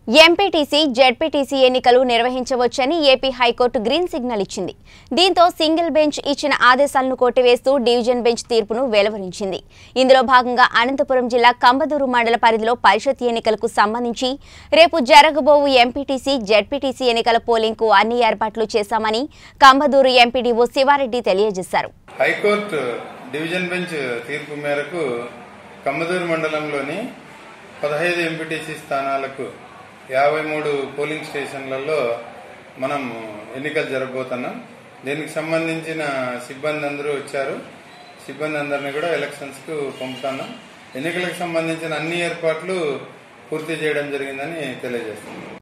MPTC ZPTC ఎన్నికలు నిర్వహించవచ్చని AP high court green signal ఇచ్చింది దీంతో సింగిల్ బెంచ్ ఇచ్చిన ఆదేశాలను కొట్టివేస్తూ డివిజన్ బెంచ్ తీర్పును వెలువరించింది ఇందులో భాగంగా అనంతపురం జిల్లా కంబదూరు మండల పరిధిలో పరిషత్ ఎన్నికలకు సంబంధించి రేపు జరగబోవు ఎంపీటీసీ జెడ్పీటీసీ ఎన్నికల పోలింగ్కు అన్ని ఏర్పాట్లు చేశామని కంబదూరు ఎంపీడీఓ శివారెడ్డి తెలియజేశారు హైకోర్టు డివిజన్ బెంచ్ తీర్పు మేరకు కమ్మదూరు మండలంలోని పదహైదు ఎంపీటీసీ స్థానాలకు యాభై మూడు పోలింగ్ స్టేషన్లలో మనం ఎన్నికలు జరగబోతున్నాం దీనికి సంబంధించిన సిబ్బంది అందరూ వచ్చారు సిబ్బంది అందరినీ కూడా ఎలక్షన్స్ కు పంపుతున్నాం ఎన్నికలకు సంబంధించిన అన్ని ఏర్పాట్లు పూర్తి చేయడం జరిగిందని తెలియజేస్తున్నాం